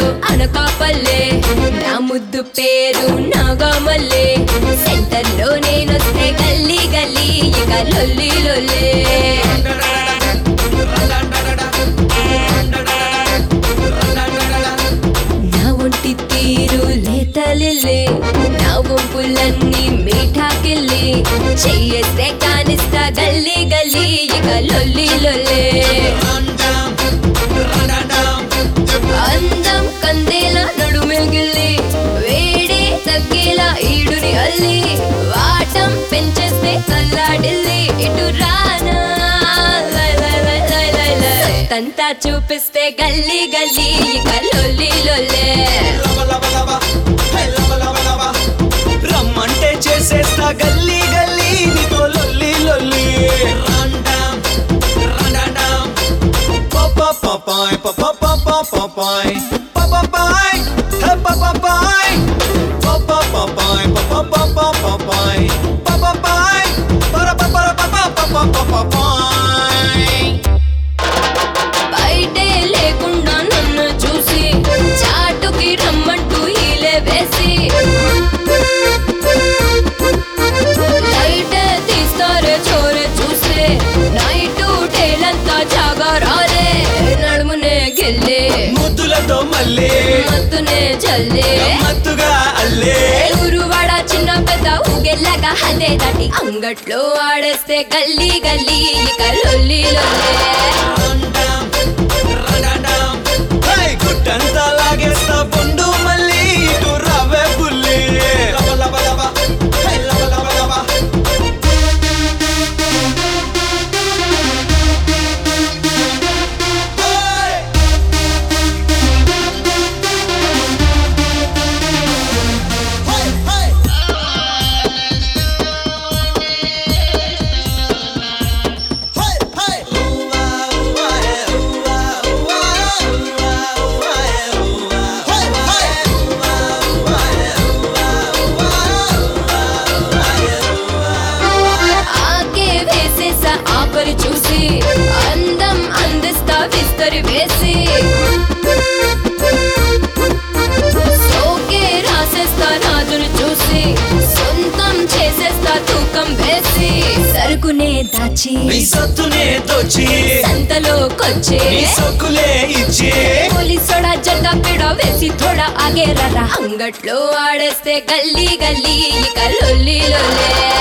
అనకాపల్లే నా ముద్దు పేరు నాగమల్లే సెంటర్ లో నేనొస్తే గల్లీ గల్లీ ఇక లొల్లి లొల్లే నా ఒంటి తీరు లేతలిల్లే నా వంపులన్నీ మీఠాకెళ్ళి చెయ్యేస్తే కానిస్తా గల్లీ గల్లీ ఇక లొల్లి లొల్లే అందం కందేలా నడుమెల్గిల్లి వేడి తగ్గేలా ఈడుని అల్లి వాటం పెంచేస్తే చల్లాడిల్లి ఇటు రానా లై లై లై లై లై లై. సత్తంతా చూపిస్తే గల్లీ గల్లీ ఇక లొల్లి లొల్లే రమ్మంటే చేసేస్తా గల్లీ గల్లీ నీతో లొల్లి లొల్లి పాపాయ్ పాపాయ్ పాపాయ్ పాపాయ్ పాపాయ్ పాపాయ్ పాపాయ్ పర పర పాపాయ్ బయటే లేకుండా నన్ను చూసి చాటుకి రమ్మంటూ ఈలే వేసి లైట్ తీస్తారే చోరే చూసే నైట్ టేలంతా జాగారాలే నడుమునే గెల్లే ముద్దులతో మళ్ళీ మత్తునే జల్లే మత్తుగా అల్లే ఊరువాడ చిన్న పెద్ద ఊగెల్లగా హదే దాటి అంగట్లో ఆడేస్తే గల్లీ గల్లీ ఇక లొల్లి లొల్లే హై, గుట్టంతా లాగేస్తా బొండు మళ్ళీ ఇటు రవ్వే బుల్లి హై, లబ, లబ, లబ. హై. హై, హై. హై, హై. ఊవా, ఊవా, ఏ, ఊవా, ఊవా, ఊవా, ఊవా, ఏ, ఊవా. హై, హై. ఊవా, ఊవా, ఏ, ఊవా, ఊవా, ఊవా, ఊవా, ఏ, ఊవా. ఆకే వేసేసా ఆపరి చూసి అందం అందిస్తా విస్తరి వేసి సోకే రాసేస్తా రాజును చూసి సొంతం చేసేస్తా తూకం వేసి సరుకునే దాచి నీ సత్తునే దోచి సంతలోకొచ్చే నీ సొక్కులే ఇచ్చి పోలీసోడా జట్ట పిడ వేసి థోడా ఆగే రరా అంగట్లో ఆడేస్తే గల్లీ గల్లీ ఇక లొల్లి లొల్లే